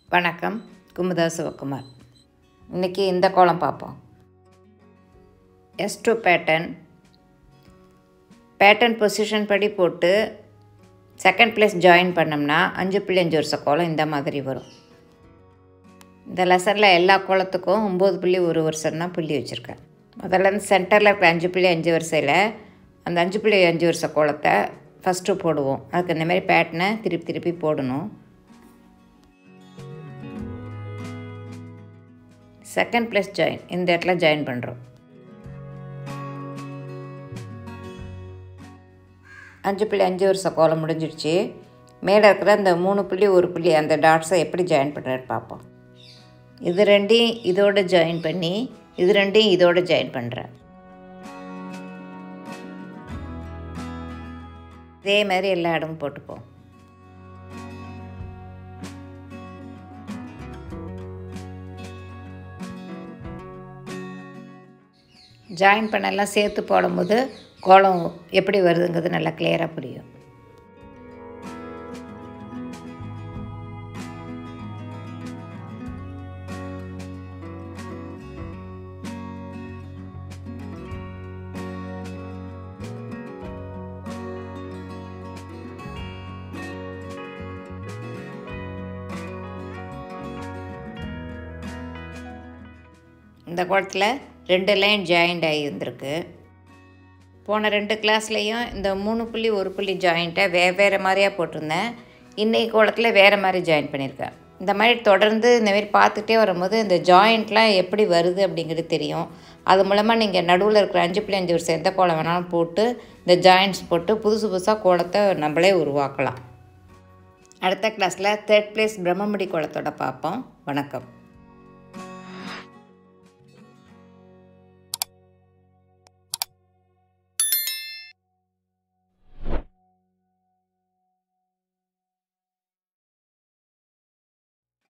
வணக்கம் குமுதா சிவகுமார் இன்றைக்கி இந்த கோலம் பார்ப்போம் S two pattern pattern position படி போட்டு செகண்ட் பிளேஸ் ஜாயின் பண்ணோம்னா அஞ்சு புள்ளி அஞ்சு வருஷ கோலம் இந்த மாதிரி வரும் இந்த லெசனில் எல்லா கோலத்துக்கும் ஒம்பது புள்ளி ஒரு வருஷம் தான் புள்ளி வச்சுருக்கேன் முதல்ல இருந்து சென்டரில் இருக்கிற அஞ்சு புள்ளி அஞ்சு வரிசையில் அந்த அஞ்சு புள்ளி அஞ்சு வருஷ கோலத்தை ஃபஸ்ட்டு போடுவோம் அதுக்கு இந்த மாதிரி பேட்டனை திருப்பி திருப்பி போடணும் செகண்ட் ப்ளஸ் ஜாயின் இந்த இடத்துல ஜாயின் பண்ணுறோம் அஞ்சு புள்ளி அஞ்சு வருஷம் கோலம் முடிஞ்சிடுச்சு மேலே இருக்கிற அந்த மூணு புள்ளி ஒரு புள்ளி அந்த டாட்ஸை எப்படி ஜாயின் பண்ணுறாரு பார்ப்போம் இது ரெண்டையும் இதோட ஜாயின் பண்ணி இது ரெண்டையும் இதோட ஜாயின் பண்ணுறேன் இதே மாதிரி எல்லா இடமும் போட்டுப்போம் ஜாயின் பண்ணெல்லாம் சேர்த்து போடும்போது கோலம் எப்படி வருதுங்கிறது நல்லா கிளியராக புரியும் இந்த குளத்தில் ரெண்டு லைன் ஜாயிண்ட் ஆகி இருந்திருக்கு போன ரெண்டு கிளாஸ்லேயும் இந்த மூணு புள்ளி ஒரு புள்ளி ஜாயிண்ட்டை வே வேறு மாதிரியாக போட்டிருந்தேன் இன்றைக்கி கோலத்தில் வேறு மாதிரி ஜாயின் பண்ணியிருக்கேன் இந்த மாதிரி தொடர்ந்து இந்த மாதிரி பார்த்துட்டே வரும்போது இந்த ஜாயிண்ட்லாம் எப்படி வருது அப்படிங்கிறது தெரியும் அது மூலமாக நீங்கள் நடுவில் இருக்கிற அஞ்சு புள்ளி அஞ்சு வருஷம் எந்த கோலம் வேணாலும் போட்டு இந்த ஜாயிண்ட்ஸ் போட்டு புதுசு புதுசாக கோலத்தை நம்மளே உருவாக்கலாம் அடுத்த கிளாஸில் தேர்ட் பிளேஸ் பிரம்மமுடி கோலத்தோட பார்ப்போம் வணக்கம்